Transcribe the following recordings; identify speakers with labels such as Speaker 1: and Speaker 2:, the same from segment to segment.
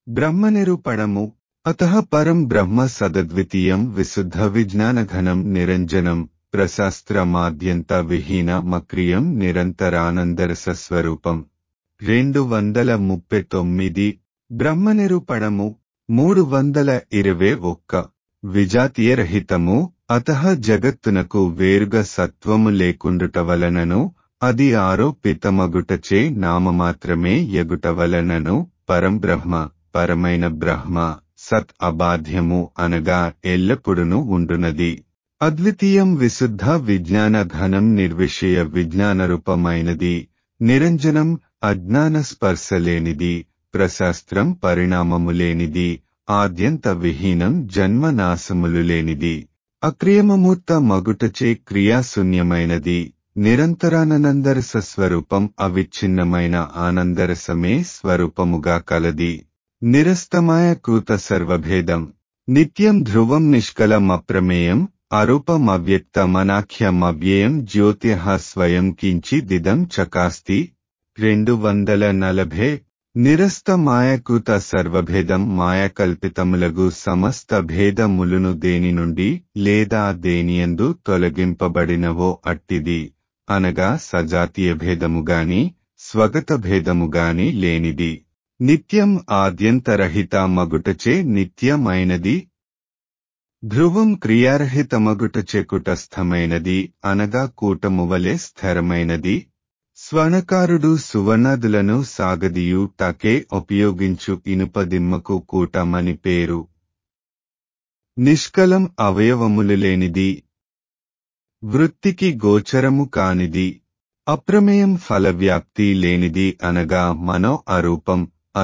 Speaker 1: బ్రహ్మనిరూపణము అత పరం బ్రహ్మ సదద్వితీయం విశుద్ధ విజ్ఞానఘనం నిరంజనం ప్రశాస్త్రమాద్యంత విహీన మక్రియం నిరంతరానందరస స్వరూపం రెండు వందల ముప్పై తొమ్మిది బ్రహ్మనిరూపణము మూడు వందల ఇరవై ఒక్క విజాతీయరహితము అత జగత్తునకు వేరుగా సత్వము లేకుండుట వలనను అది ఆరోపితమగుటచే నామమాత్రమే ఎగుట వలనను పరం బ్రహ్మ పరమైన బ్రహ్మ సత్ అబాధ్యము అనగా ఎల్లప్పుడును ఉండునది అద్వితీయం విశుద్ధ విజ్ఞాన ఘనం నిర్విషయ విజ్ఞానరూపమైనది నిరంజనం అజ్ఞాన స్పర్శలేనిది ప్రశాస్త్రం పరిణామము లేనిది ఆద్యంత విహీనం జన్మనాశములు లేనిది అక్రియమమూర్త మగుటచే క్రియాశూన్యమైనది నిరంతరానందరస స్వరూపం అవిచ్ఛిన్నమైన ఆనందరసమే స్వరూపముగా కలది నిరస్తమాయ కృత సర్వభేదం నిత్యం ధ్రువం నిష్కలమప్రమేయం అరూపమవ్యక్తమనాఖ్యమవ్యయం జ్యోతిః స్వయం కించిదిదం చకాస్తి రెండు వందల నలభై నిరస్త మాయకృత సర్వభేదం మాయకల్పితములగు సమస్త భేదములును దేని నుండి లేదా దేనియందు తొలగింపబడినవో అట్టిది అనగా సజాతీయ భేదముగాని స్వగత భేదముగాని లేనిది నిత్యం ఆద్యంతరహిత మగుటచే నిత్యమైనది ధ్రువం క్రియారహితమగుటచే కుటస్థమైనది అనగా కూటమువలే స్థిరమైనది స్వర్ణకారుడు సువర్ణదులను సాగదియు టకే ఉపయోగించు ఇనుపదిమ్మకు కూటమని పేరు నిష్కలం అవయవములు లేనిది వృత్తికి గోచరము కానిది అప్రమేయం ఫలవ్యాప్తి లేనిది అనగా మనో అరూపం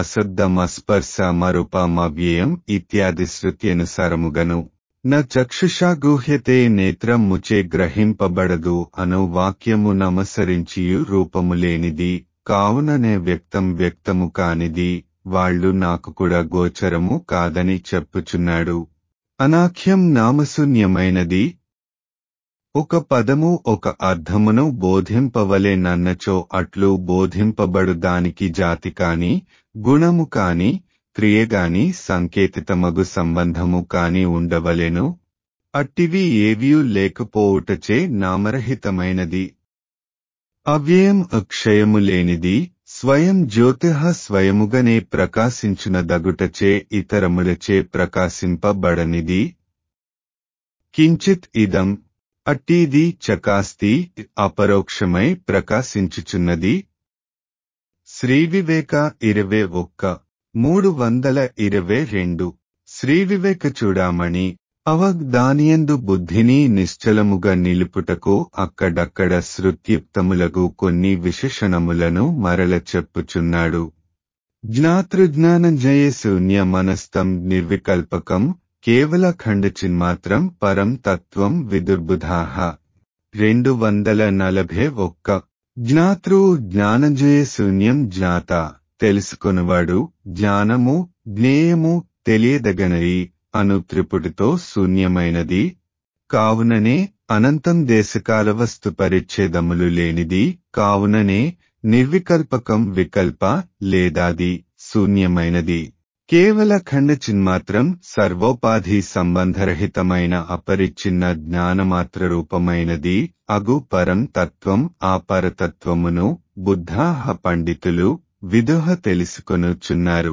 Speaker 1: అశబ్దమస్పర్శమరూపమవ్యయం ఇత్యాది శృత్యనుసారముగను న చక్షుషా గూహ్యతే నేత్రం ముచే గ్రహింపబడదు అను వాక్యము నమసరించియు రూపము లేనిది కావుననే వ్యక్తం వ్యక్తము కానిది వాళ్ళు నాకు కూడా గోచరము కాదని చెప్పుచున్నాడు అనాఖ్యం నామశూన్యమైనది ఒక పదము ఒక అర్థమును బోధింపవలెనన్నచో అట్లు బోధింపబడు దానికి జాతి కాని గుణము కాని క్రియగాని సంకేతితమగు సంబంధము కాని ఉండవలెను అట్టివి ఏవియూ లేకపోవుటచే నామరహితమైనది అవ్యయం అక్షయము లేనిది స్వయం జ్యోతిః స్వయముగనే ప్రకాశించున దగుటచే ఇతరములచే ప్రకాశింపబడనిది కించిత్ ఇదం అట్టిది చకాస్తి అపరోక్షమై ప్రకాశించుచున్నది శ్రీవివేక ఇరవై ఒక్క మూడు వందల ఇరవై రెండు శ్రీవివేక చూడామణి అవగ్దానియందు బుద్ధిని నిశ్చలముగా నిలుపుటకు అక్కడక్కడ శృత్యుక్తములగు కొన్ని విశేషణములను మరల చెప్పుచున్నాడు జ్ఞాతృజ్ఞానంజయ శూన్య మనస్తం నిర్వికల్పకం కేవల ఖండచిన్మాత్రం పరం తత్వం విదుర్బుధాహ రెండు వందల నలభై ఒక్క జ్ఞాతృ జ్ఞానంజయ శూన్యం జ్ఞాత తెలుసుకొనువాడు జ్ఞానము జ్ఞేయము తెలియదగనది అను త్రిపుటితో శూన్యమైనది కావుననే అనంతం దేశకాల వస్తు పరిచ్ఛేదములు లేనిది కావుననే నిర్వికల్పకం వికల్ప లేదాది శూన్యమైనది కేవల ఖండ చిన్మాత్రం సర్వోపాధి సంబంధరహితమైన అపరిచ్ఛిన్న జ్ఞానమాత్ర రూపమైనది అగు పరం తత్వం ఆ పరతత్వమును బుద్ధాహ పండితులు విదుహ తెలుసుకొనుచున్నారు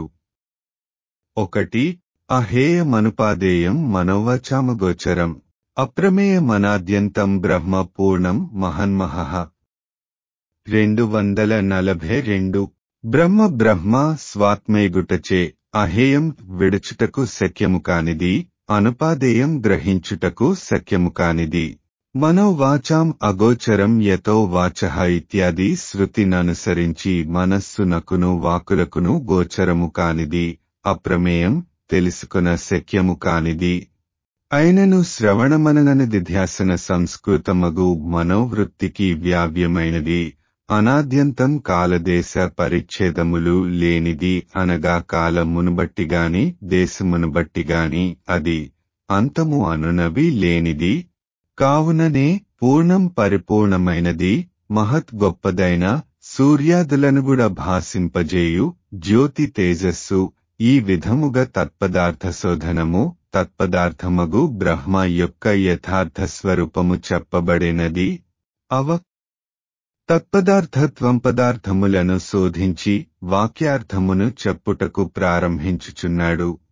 Speaker 1: ఒకటి అహేయమనుపాదేయం మనోవచామగోచరం అప్రమేయమనాద్యంతం బ్రహ్మ పూర్ణం మహన్మహ రెండు వందల నలభై రెండు బ్రహ్మ బ్రహ్మ స్వాత్మేగుటచే అహేయం విడుచుటకు శక్యము కానిది అనుపాదేయం గ్రహించుటకు శక్యము కానిది మనోవాచాం అగోచరం యతో వాచ ఇత్యాది శృతిననుసరించి మనస్సునకును వాకులకును గోచరము కానిది అప్రమేయం తెలుసుకున శక్యము కానిది అయినను శ్రవణమననది ధ్యాసన సంస్కృతమగు మనోవృత్తికి వ్యావ్యమైనది అనాద్యంతం కాలదేశ పరిచ్ఛేదములు లేనిది అనగా కాలమును బట్టిగాని దేశమును బట్టిగాని అది అంతము అనునవి లేనిది కావుననే పూర్ణం పరిపూర్ణమైనది మహత్ గొప్పదైన సూర్యాదులను కూడా భాసింపజేయు జ్యోతి తేజస్సు ఈ విధముగా తత్పదార్థ శోధనము తత్పదార్థమగు బ్రహ్మ యొక్క యథార్థ స్వరూపము చెప్పబడినది అవ తత్పదార్థత్వం పదార్థములను శోధించి వాక్యార్థమును చెప్పుటకు ప్రారంభించుచున్నాడు